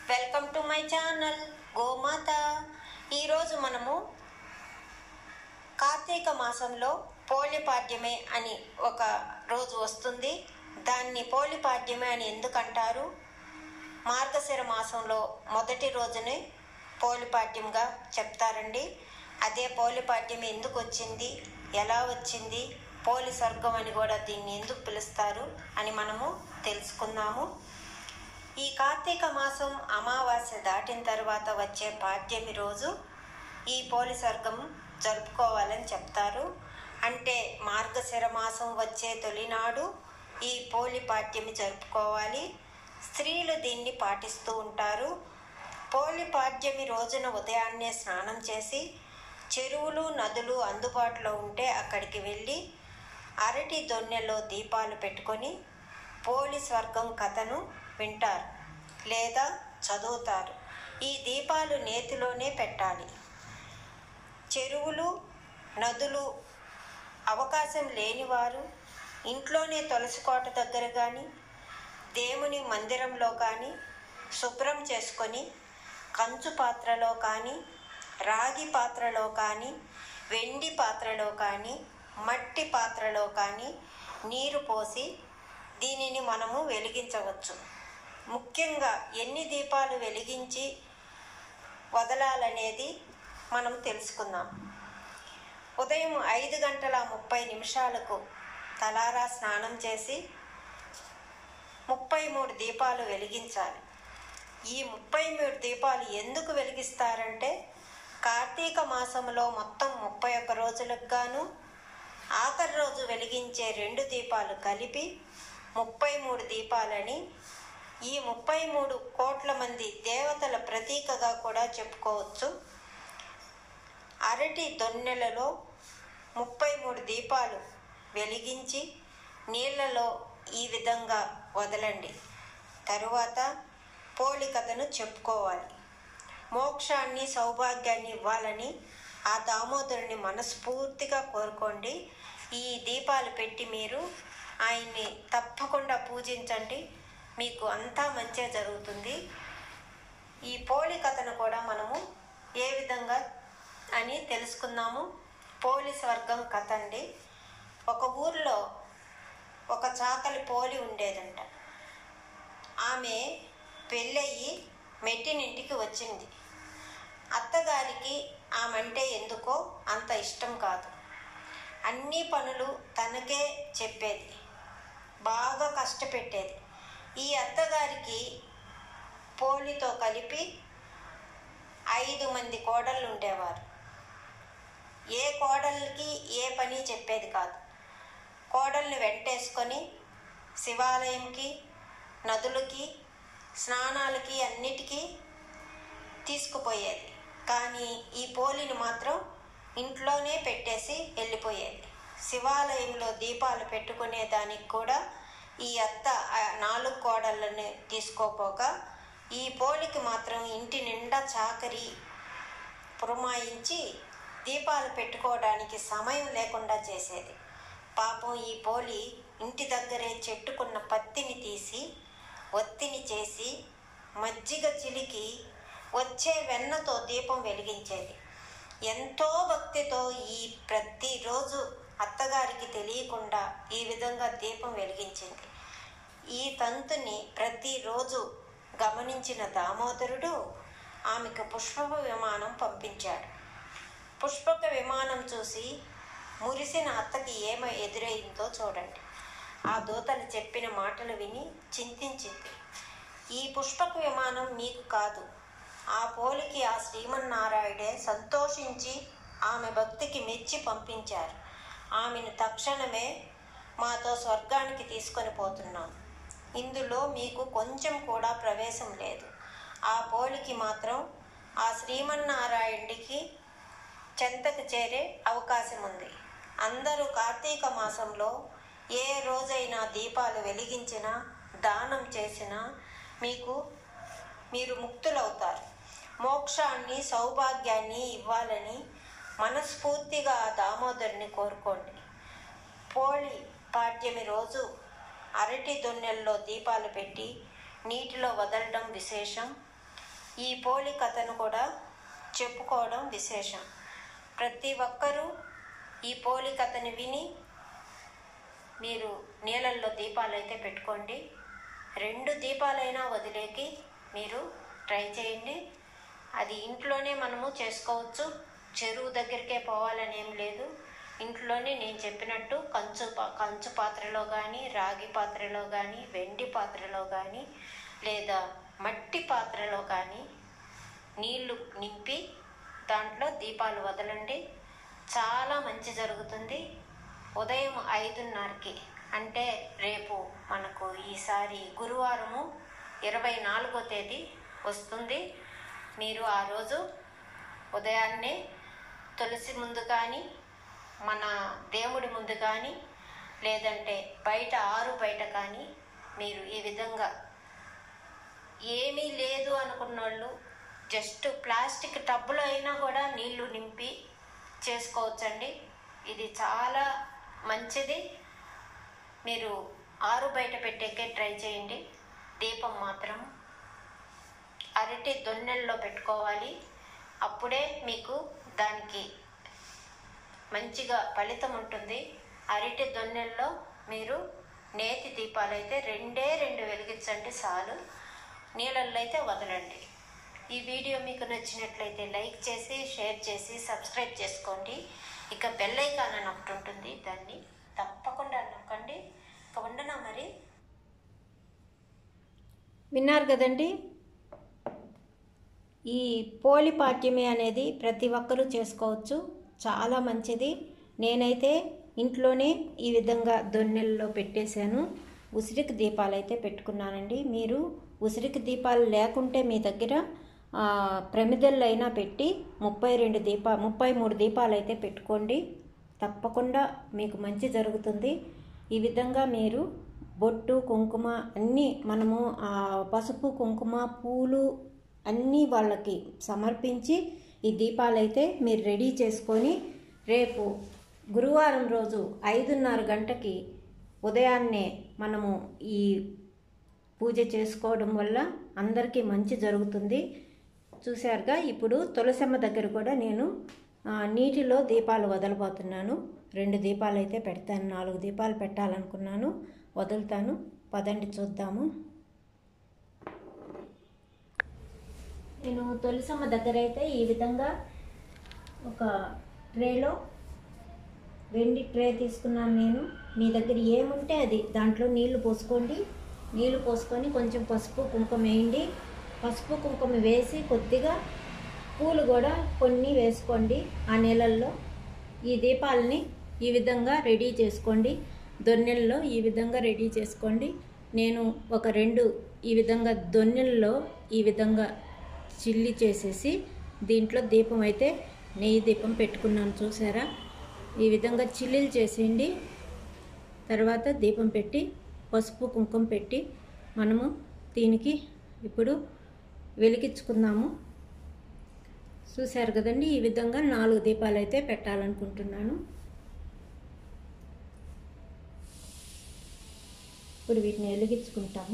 welcome to my channel గోమాత ఈరోజు మనము కార్తీక మాసంలో పోలిపాడ్యమే అని ఒక రోజు వస్తుంది దాన్ని పోలిపాడ్యమే అని ఎందుకంటారు మార్గశిర మాసంలో మొదటి రోజుని పోలిపాడ్యంగా చెప్తారండి అదే పోలిపాడ్యం ఎందుకు వచ్చింది ఎలా వచ్చింది పోలి స్వర్గం అని కూడా దీన్ని ఎందుకు పిలుస్తారు అని మనము తెలుసుకుందాము ఈ కార్తీక మాసం అమావాస్య దాటిన తర్వాత వచ్చే పాడ్యమి రోజు ఈ పోలి స్వర్గం జరుపుకోవాలని చెప్తారు అంటే మార్గశిర మాసం వచ్చే తొలినాడు ఈ పోలి పాడ్యమి జరుపుకోవాలి స్త్రీలు దీన్ని పాటిస్తూ ఉంటారు పోలి పాడ్యమి రోజున ఉదయాన్నే స్నానం చేసి చెరువులు నదులు అందుబాటులో ఉంటే అక్కడికి వెళ్ళి అరటి దొన్నెలో దీపాలు పెట్టుకొని పోలి స్వర్గం కథను వింటారు లేదా చదువుతారు ఈ దీపాలు నేతిలోనే పెట్టాలి చెరువులు నదులు అవకాశం లేనివారు ఇంట్లోనే తులసి కోట దగ్గర కానీ దేవుని మందిరంలో కానీ శుభ్రం చేసుకొని కంచు పాత్రలో కానీ రాగి పాత్రలో కానీ వెండి పాత్రలో కానీ మట్టి పాత్రలో కానీ నీరు పోసి దీనిని మనము వెలిగించవచ్చు ముఖ్యంగా ఎన్ని దీపాలు వెలిగించి వదలాలనేది మనం తెలుసుకుందాం ఉదయం ఐదు గంటల ముప్పై నిమిషాలకు తలారా స్నానం చేసి ముప్పై మూడు దీపాలు వెలిగించాలి ఈ ముప్పై మూడు దీపాలు ఎందుకు వెలిగిస్తారంటే కార్తీక మాసంలో మొత్తం ముప్పై ఒక్క రోజులకు గాను ఆఖరి రోజు వెలిగించే రెండు దీపాలు కలిపి ముప్పై మూడు దీపాలని ఈ ముప్పై మూడు కోట్ల మంది దేవతల ప్రతీకగా కూడా చెప్పుకోవచ్చు అరటి దొన్నెలలో ముప్పై మూడు దీపాలు వెలిగించి నీళ్ళలో ఈ విధంగా వదలండి తరువాత పోలికథను చెప్పుకోవాలి మోక్షాన్ని సౌభాగ్యాన్ని ఇవ్వాలని ఆ దామోదరుని మనస్ఫూర్తిగా కోరుకోండి ఈ దీపాలు పెట్టి మీరు ఆయన్ని తప్పకుండా పూజించండి మీకు అంతా మంచిగా జరుగుతుంది ఈ పోలి కథను కూడా మనము ఏ విధంగా అని తెలుసుకుందాము పోలి స్వర్గం కథ అండి ఒక ఊర్లో ఒక చాకలి పోలి ఉండేదంట ఆమె పెళ్ళయి మెట్టినింటికి వచ్చింది అత్తగారికి ఆమంటే ఎందుకో అంత ఇష్టం కాదు అన్ని పనులు తనకే చెప్పేది బాగా కష్టపెట్టేది ఈ అత్తగారికి పోలితో కలిపి ఐదు మంది కోడళ్ళు ఉండేవారు ఏ కోడళ్ళకి ఏ పని చెప్పేది కాదు కోడల్ని వెంటేసుకొని శివాలయంకి నదులకి స్నానాలకి అన్నిటికీ తీసుకుపోయేది కానీ ఈ పోలిని మాత్రం ఇంట్లోనే పెట్టేసి వెళ్ళిపోయేది శివాలయంలో దీపాలు పెట్టుకునే దానికి కూడా ఈ అత్త ఆ నాలుగు కోడళ్ళని తీసుకోపోగా ఈ పోలికి మాత్రం ఇంటి నిండా చాకరి పురమాయించి దీపాలు పెట్టుకోవడానికి సమయం లేకుండా చేసేది పాపం ఈ పోలి ఇంటి దగ్గరే చెట్టుకున్న పత్తిని తీసి ఒత్తిని చేసి మజ్జిగ చిలికి వచ్చే వెన్నతో దీపం వెలిగించేది ఎంతో భక్తితో ఈ ప్రతిరోజు అత్తగారికి తెలియకుండా ఈ విధంగా దీపం వెలిగించింది ఈ తంతుని ప్రతిరోజు గమనించిన దామోదరుడు ఆమెకు పుష్పక విమానం పంపించాడు పుష్పక విమానం చూసి మురిసిన అత్తకి ఏమ ఎదురైందో చూడండి ఆ దూతలు చెప్పిన మాటలు విని చింతించింది ఈ పుష్పక విమానం మీకు కాదు ఆ పోలికి ఆ శ్రీమన్నారాయుడే సంతోషించి ఆమె భక్తికి మెచ్చి పంపించారు ఆమెను తక్షణమే మాతో స్వర్గానికి తీసుకొని పోతున్నాం ఇందులో మీకు కొంచెం కూడా ప్రవేశం లేదు ఆ పోలికి మాత్రం ఆ శ్రీమన్నారాయణుడికి చెంతకు చేరే అవకాశం ఉంది అందరూ కార్తీక మాసంలో ఏ రోజైనా దీపాలు వెలిగించినా దానం చేసినా మీకు మీరు ముక్తులవుతారు మోక్షాన్ని సౌభాగ్యాన్ని ఇవ్వాలని మనస్ఫూర్తిగా ఆ దామోదరుని కోరుకోండి పోలి పాడ్యమి రోజు అరటి దొన్నెల్లో దీపాలు పెట్టి నీటిలో వదలడం విశేషం ఈ పోలి కథను కూడా చెప్పుకోవడం విశేషం ప్రతి ఒక్కరూ ఈ పోలి కథని విని మీరు నీళ్ళల్లో దీపాలు అయితే పెట్టుకోండి రెండు దీపాలైనా వదిలేకి మీరు ట్రై చేయండి అది ఇంట్లోనే మనము చేసుకోవచ్చు చెరువు దగ్గరికే పోవాలని ఏం లేదు ఇంట్లోనే నేను చెప్పినట్టు కంచు పా- కంచు పాత్రలో కానీ రాగి పాత్రలో కానీ వెండి పాత్రలో కానీ లేదా మట్టి పాత్రలో కానీ నీళ్లు నింపి దాంట్లో దీపాలు వదలండి చాలా మంచి జరుగుతుంది ఉదయం ఐదున్నరకి అంటే రేపు మనకు ఈసారి గురువారము ఇరవై నాలుగో తేదీ వస్తుంది మీరు ఆ రోజు ఉదయాన్నే తులసి ముందు కానీ మన దేవుడి ముందు కానీ లేదంటే బయట ఆరు బయట కానీ మీరు ఈ విధంగా ఏమీ లేదు అనుకున్న వాళ్ళు జస్ట్ ప్లాస్టిక్ టబ్బులో అయినా కూడా నీళ్లు నింపి చేసుకోవచ్చండి ఇది చాలా మంచిది మీరు ఆరు బయట పెట్టేకే ట్రై చేయండి దీపం మాత్రం అరటి దొన్నెల్లో పెట్టుకోవాలి అప్పుడే మీకు దానికి మంచిగా ఫలితం ఉంటుంది అరటి దొన్నెల్లో మీరు నేతి దీపాలు అయితే రెండే రెండు వెలిగించండి చాలు నీళ్ళల్లో అయితే వదలండి ఈ వీడియో మీకు నచ్చినట్లయితే లైక్ చేసి షేర్ చేసి సబ్స్క్రైబ్ చేసుకోండి ఇక బెల్ ఐకాన్ అని ఒకటి ఉంటుంది దాన్ని తప్పకుండా నొక్కండి ఇక ఉండనా మరి విన్నారు కదండి ఈ పోలి పాఠ్యమే అనేది ప్రతి ఒక్కరూ చేసుకోవచ్చు చాలా మంచిది నేనైతే ఇంట్లోనే ఈ విధంగా దొన్నెల్లో పెట్టేశాను ఉసిరికి దీపాలు అయితే పెట్టుకున్నానండి మీరు ఉసిరికి దీపాలు లేకుంటే మీ దగ్గర ఆ, ప్రమిదల్లో అయినా పెట్టి ముప్పై రెండు దీపా ముప్పై మూడు దీపాలు అయితే పెట్టుకోండి తప్పకుండా మీకు మంచి జరుగుతుంది ఈ విధంగా మీరు బొట్టు కుంకుమ అన్నీ మనము ఆ, పసుపు కుంకుమ పూలు అన్నీ వాళ్ళకి సమర్పించి ఈ దీపాలైతే మీరు రెడీ చేసుకొని రేపు గురువారం రోజు ఐదున్నర గంటకి ఉదయాన్నే మనము ఈ పూజ చేసుకోవడం వల్ల అందరికీ మంచి జరుగుతుంది చూశారుగా ఇప్పుడు తులసమ్మ దగ్గర కూడా నేను ఆ, నీటిలో దీపాలు వదలబోతున్నాను రెండు దీపాలు అయితే పెడతాను నాలుగు దీపాలు పెట్టాలనుకున్నాను వదులుతాను పదండి చూద్దాము నేను తులసమ్మ దగ్గర అయితే ఈ విధంగా ఒక ట్రేలో వెండి ట్రే తీసుకున్నాను నేను మీ దగ్గర ఏముంటే అది దాంట్లో నీళ్లు పోసుకోండి నీళ్లు పోసుకొని కొంచెం పసుపు కుంకుమ వేయండి పసుపు కుంకుమ వేసి కొద్దిగా పూలు కూడా కొన్ని వేసుకోండి ఆ నీళ్ళల్లో ఈ దీపాలని ఈ విధంగా రెడీ చేసుకోండి దొన్నెల్లో ఈ విధంగా రెడీ చేసుకోండి నేను ఒక రెండు ఈ విధంగా దొన్నెల్లో ఈ విధంగా చిల్లి చేసేసి దీంట్లో దీపం అయితే నెయ్యి దీపం పెట్టుకున్నాను చూసారా ఈ విధంగా చిల్లీలు చేసేయండి తర్వాత దీపం పెట్టి పసుపు కుంకుమ పెట్టి మనము దీనికి ఇప్పుడు వెలిగించుకుందాము చూశారు కదండి ఈ విధంగా నాలుగు దీపాలు అయితే పెట్టాలనుకుంటున్నాను ఇప్పుడు వీటిని వెలిగించుకుంటాము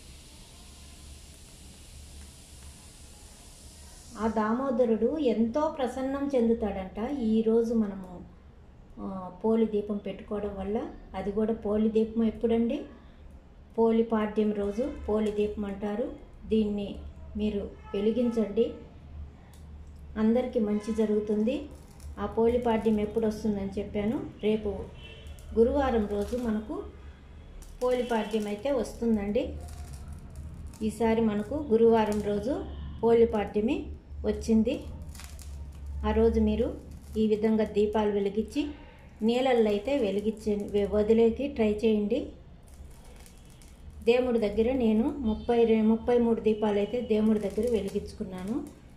ఆ దామోదరుడు ఎంతో ప్రసన్నం చెందుతాడంట ఈరోజు మనము ఆ, పోలి దీపం పెట్టుకోవడం వల్ల అది కూడా పోలి దీపం ఎప్పుడండి పోలి పాడ్యం రోజు పోలి దీపం అంటారు దీన్ని మీరు వెలిగించండి అందరికీ మంచి జరుగుతుంది ఆ పోలి పాడ్యం ఎప్పుడు వస్తుందని చెప్పాను రేపు గురువారం రోజు మనకు పోలి పాడ్యం అయితే వస్తుందండి ఈసారి మనకు గురువారం రోజు పోలి పాడ్యమే వచ్చింది ఆ రోజు మీరు ఈ విధంగా దీపాలు వెలిగించి నీళ్ళల్లో అయితే వెలిగించ వదిలేకి ట్రై చేయండి దేవుడి దగ్గర నేను ముప్పై రె- ముప్పై మూడు దీపాలు అయితే దేవుడి దగ్గర వెలిగించుకున్నాను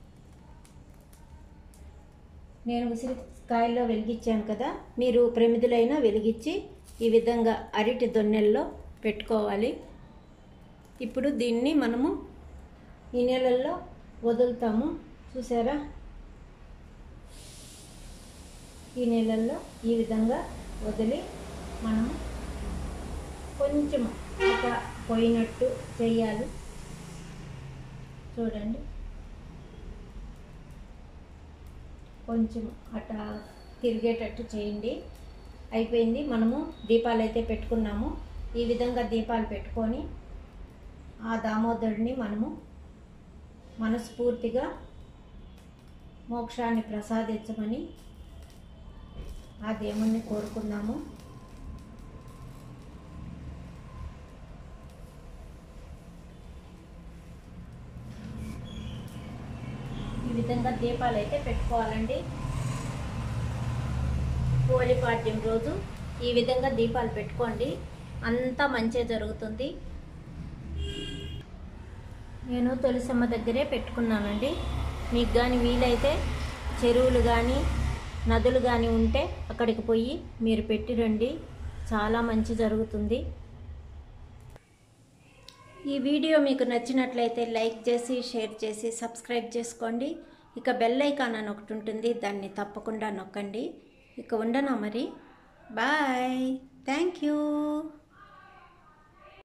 నేను ఉసిరికాయల్లో వెలిగించాను కదా మీరు ప్రమిదులైనా వెలిగించి ఈ విధంగా అరటి దొన్నెల్లో పెట్టుకోవాలి ఇప్పుడు దీన్ని మనము ఈ నీళ్ళల్లో వదులుతాము చూసారా ఈ నీళ్ళల్లో ఈ విధంగా వదిలి మనం కొంచెం ఒక పోయినట్టు చేయాలి చూడండి కొంచెం అట్లా తిరిగేటట్టు చేయండి అయిపోయింది మనము దీపాలు అయితే పెట్టుకున్నాము ఈ విధంగా దీపాలు పెట్టుకొని ఆ దామోదరుడిని మనము మనస్ఫూర్తిగా మోక్షాన్ని ప్రసాదించమని ఆ దేవుణ్ణి కోరుకుందాము ఈ విధంగా దీపాలు అయితే పెట్టుకోవాలండి హోలీపాడ్యం రోజు ఈ విధంగా దీపాలు పెట్టుకోండి అంతా మంచిగా జరుగుతుంది నేను తులసమ్మ దగ్గరే పెట్టుకున్నానండి మీకు కానీ వీలైతే చెరువులు కానీ నదులు కానీ ఉంటే అక్కడికి పోయి మీరు పెట్టి రండి చాలా మంచి జరుగుతుంది ఈ వీడియో మీకు నచ్చినట్లయితే లైక్ చేసి షేర్ చేసి సబ్స్క్రైబ్ చేసుకోండి ఇక బెల్ ఐకాన్ అని ఒకటి ఉంటుంది దాన్ని తప్పకుండా నొక్కండి ఇక ఉండనా మరి బాయ్ థ్యాంక్ యూ